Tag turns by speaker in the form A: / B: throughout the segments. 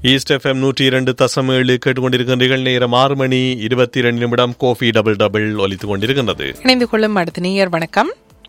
A: East FM நூற்றி இரண்டு தசம் ஏழு கேட்டுக்கொண்டிருக்கின்றீர்கள் நேரம் ஆறு மணி இருபத்தி இரண்டு நிமிடம் கோஃபி டபுள் டபுள் ஒலித்துக் கொண்டிருக்கின்றது
B: இணைந்து கொள்ளும் அடுத்த நேயர் வணக்கம்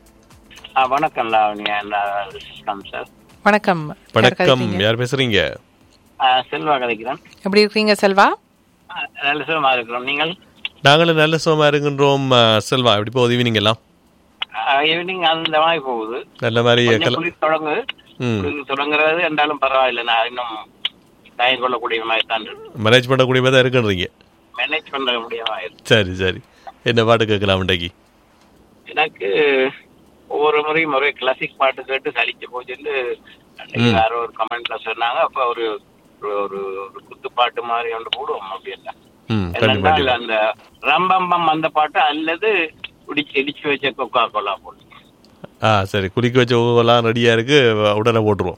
C: ஆ, வணக்கம் லாவண்யா நான் சிஸ்டம் சார்
B: வணக்கம் யார்
A: வணக்கம்
B: கதைக்கிறீங்க?
A: யார் பேசுறீங்க
C: ஆ, செல்வா கதைக்கிறேன்
B: எப்படி இருக்கீங்க செல்வா
C: ஆ, நல்ல சுகமா இருக்கிறோம் நீங்கள்
A: நாங்களும் நல்ல சுகமா இருக்கின்றோம் அஹ், செல்வா எப்படி போகுது ஈவினிங் எல்லாம்
C: ஈவினிங் அந்த மாதிரி போகுது
A: நல்ல மாதிரி
C: கொஞ்சம்
A: கல-
C: குளிர் தொடங்கு
A: ம்
C: குளிர் தொடங்குறது என்றாலும் பரவாயில்லை நான் இன்னும் தயங்க கொள்ளக்கூடிய மாதிரி தான்
A: மேனேஜ் பண்ணக்கூடிய மாதிரி தான் இருக்குன்றீங்க
C: மேனேஜ் பண்ண முடியாம
A: சரி சரி என்ன பாட்டு கேட்கலாம் இன்றைக்கு
C: எனக்கு ஒவ்வொரு முறையும் ஒரே கிளாசிக் பாட்டு கேட்டு சலிச்சு போச்சுன்னு அன்னைக்கு யாரோ ஒரு கமெண்ட்ல சொன்னாங்க அப்ப ஒரு ஒரு- ஒரு ஒரு குத்து பாட்டு மாதிரி ஒன்று போடுவோம் அப்படின்னா
A: ம் கண்டிப்பா
C: என்னன்னா அந்த ரம்பம்பம் அந்த பாட்டு அல்லது இடிச்சு இடிச்சு வச்ச கொக்கா கோலா போட்டு
A: ஆ சரி குளிக்க வச்ச ஊரெல்லாம் ரெடியா இருக்கு உடனே போட்டுருவோம்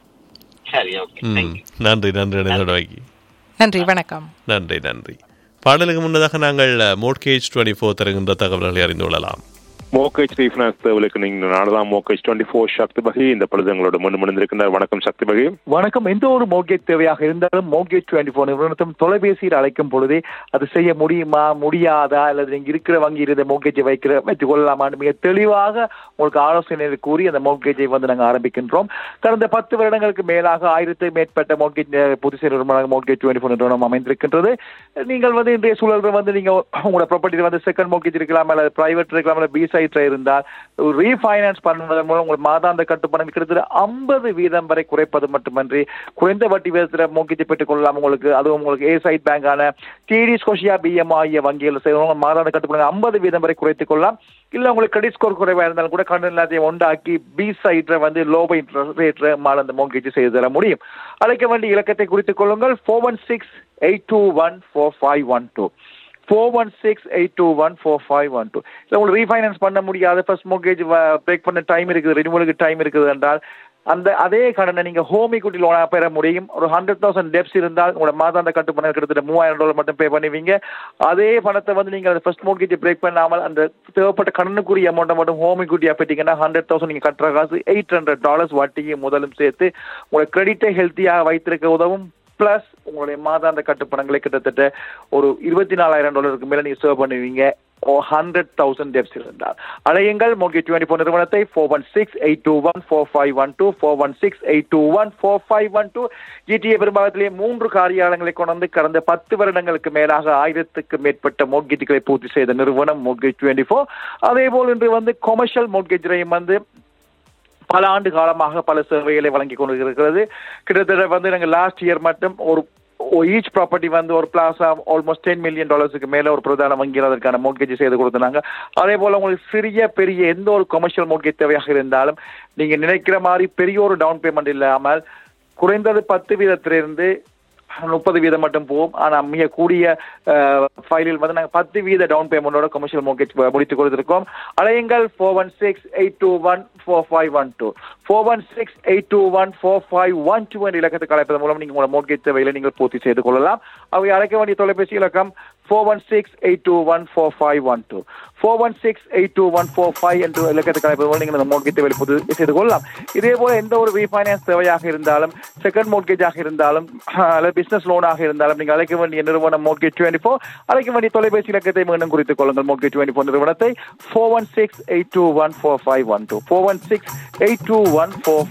C: சரி ஓகே
A: ம் நன்றி நன்றி நன்றி
B: நன்றி வணக்கம்
A: நன்றி நன்றி பாடலுக்கு முன்னதாக நாங்கள் மோட்கேஜ் டுவெண்ட்டி ஃபோர் தருகின்ற தகவல்களை அறிந்து கொள்ளலாம்
D: மோகேஜ் ரீஃபினான்ஸ் தேவலுக்கு நீங்க நாடுதான் மோகேஜ் டுவெண்ட்டி ஃபோர் சக்தி பகி இந்த பொழுது எங்களோட முன் முடிந்திருக்கின்றார் வணக்கம் சக்தி பகி
E: வணக்கம் எந்த ஒரு மோகேஜ் தேவையாக இருந்தாலும் மோகேஜ் டுவெண்ட்டி ஃபோர் நிறுவனத்தும் தொலைபேசியில் அழைக்கும் பொழுதே அது செய்ய முடியுமா முடியாதா அல்லது நீங்க இருக்கிற வங்கி இருந்த மோகேஜை வைக்கிற வைத்துக் கொள்ளலாமான்னு மிக தெளிவாக உங்களுக்கு ஆலோசனை கூறி அந்த மோகேஜை வந்து நாங்கள் ஆரம்பிக்கின்றோம் கடந்த பத்து வருடங்களுக்கு மேலாக ஆயிரத்து மேற்பட்ட மோகேஜ் புதுச்சேரி நிறுவனமாக மோகேஜ் டுவெண்ட்டி ஃபோர் நிறுவனம் அமைந்திருக்கின்றது நீங்கள் வந்து இன்றைய சூழல்கள் வந்து நீங்க உங்களோட ப்ராப்பர்ட்டி வந்து செகண்ட் மோகேஜ் இருக்கலாம் அல்லது பிரைவேட் இருக்கலாம் அல்லது பி சைட்ல இருந்தால் ரீஃபைனான்ஸ் பண்ணுவதன் மூலம் உங்கள் மாதாந்த கட்டுப்பணம் கிட்டத்தட்ட ஐம்பது வீதம் வரை குறைப்பது மட்டுமன்றி குறைந்த வட்டி விதத்தில் மோகேஜை பெற்றுக் கொள்ளலாம் உங்களுக்கு அதுவும் உங்களுக்கு ஏ சைட் பேங்கான டிடி ஸ்கோஷியா பிஎம் ஆகிய வங்கிகள் செய்வங்க மாதாந்த கட்டுப்பணம் ஐம்பது வீதம் வரை குறைத்துக் கொள்ளலாம் இல்ல உங்களுக்கு கிரெடிட் ஸ்கோர் குறைவா இருந்தாலும் கூட கடன் எல்லாத்தையும் உண்டாக்கி பி சைட்ல வந்து லோ இன்ட்ரெஸ்ட் ரேட்ல மால அந்த மோகேஜ் செய்து தர முடியும் அழைக்க வேண்டிய இலக்கத்தை குறித்துக் கொள்ளுங்கள் four one six eight two one four five one two four one six eight two one four five one two இல்லை உங்களுக்கு ரீஃபைனான்ஸ் பண்ண முடியாது ஃபர்ஸ்ட் மோகேஜ் பிரேக் பண்ண டைம் இருக்குது ரினிவலுக்கு டைம் இருக்குது என்றால் அந்த அதே கடனை நீங்க ஹோம் equity லோனாக பெற முடியும் ஒரு ஹண்ட்ரட் தௌசண்ட் டெப்ஸ் இருந்தால் உங்களோட மாதாந்த கட்டுப்பணம் கிட்டத்தட்ட மூவாயிரம் டாலர் மட்டும் பே பண்ணுவீங்க அதே பணத்தை வந்து நீங்க அந்த ஃபர்ஸ்ட் மோகேஜ் பிரேக் பண்ணாமல் அந்த தேவைப்பட்ட கடனுக்குரிய அமௌண்ட்டை மட்டும் ஹோம் equity-யா பெற்றீங்கன்னா ஹண்ட்ரட் தௌசண்ட் நீங்க கட்டுற காசு எயிட் ஹண்ட்ரட் டாலர்ஸ் வட்டியும் முதலும் சேர்த்து உங்களோட கிரெடிட்டை ஹெல்த்தியாக வைத்திருக்க உதவும் பிளஸ் உங்களுடைய மாதாந்த கட்டுப்பணங்களை கிட்டத்தட்ட ஒரு இருபத்தி நாலாயிரம் டாலருக்கு மேல நீங்க சேவ் பண்ணுவீங்க ஹண்ட்ரட் தௌசண்ட் டெப்ஸ் இருந்தால் அலையுங்கள் மோகி டுவெண்ட்டி ஃபோர் நிறுவனத்தை four one six eight two one four five one two four one six eight two one four five one two GTA பெரும்பாகத்திலே மூன்று காரியாலயங்களை கொண்டு வந்து கடந்த பத்து வருடங்களுக்கு மேலாக ஆயிரத்துக்கு மேற்பட்ட மோட்கேஜ்களை பூர்த்தி செய்த நிறுவனம் மோட்கேஜ் டுவெண்ட்டி ஃபோர் அதே போல் இன்று வந்து கொமர்ஷியல் மோட்கேஜையும் வந்து பல ஆண்டு காலமாக பல சேவைகளை வழங்கி கொண்டு இருக்கிறது கிட்டத்தட்ட வந்து நாங்கள் லாஸ்ட் இயர் மட்டும் ஒரு ஈச் ப்ராப்பர்ட்டி வந்து ஒரு பிளாஸா ஆல்மோஸ்ட் டென் மில்லியன் டாலர்ஸுக்கு மேல ஒரு பிரதான வங்கியில் அதற்கான மோட்கேஜ் செய்து கொடுத்தாங்க அதே போல உங்களுக்கு சிறிய பெரிய எந்த ஒரு கமர்ஷியல் மோட்கேஜ் தேவையாக இருந்தாலும் நீங்க நினைக்கிற மாதிரி பெரிய ஒரு டவுன் பேமெண்ட் இல்லாமல் குறைந்தது பத்து வீதத்திலிருந்து முப்பது வீதம் மட்டும் போகும் ஆனா மிக கூடிய ஃபைலில் வந்து நாங்கள் பத்து வீத டவுன் பேமெண்டோட கமர்ஷியல் மோர்கேஜ் முடித்துக் கொடுத்திருக்கோம் அலையுங்கள் four one six eight two one four five one two four one six eight two one four five one two என்ற இலக்கத்துக்கு அழைப்பதன் மூலம் நீங்கள் உங்களோட மோர்கேஜ் தேவையில நீங்கள் பூர்த்தி செய்து கொள்ளலாம் அவை அழைக்க வேண்டிய தொலைபேசி இலக்கம் four one six eight two one four five one two four one six eight two one four five என்ற இலக்கத்துக்கு அழைப்பதன் மூலம் நீங்கள் அந்த மோர்கேஜ் தேவையை பூர்த்தி செய்து கொள்ளலாம் இதே போல எந்த ஒரு ரீஃபைனான்ஸ் தேவையாக இருந்தாலும் செகண்ட் மோர்கேஜாக இருந்தாலும் அல்லது பிசினஸ் லோனாக இருந்தாலும் நீங்கள் அழைக்க வேண்டிய நிறுவனம் மோர்கேஜ் டுவெண்ட்டி ஃபோர் அழைக்க வேண்டிய தொலைபேசி இலக்கத்தை மீண்டும் குறித்துக் கொள்ளுங்கள் மோர்கேஜ் டுவெண்ட்டி ஃபோர் நிறுவனத்தை four one six eight two one four five one two four one six eight two one four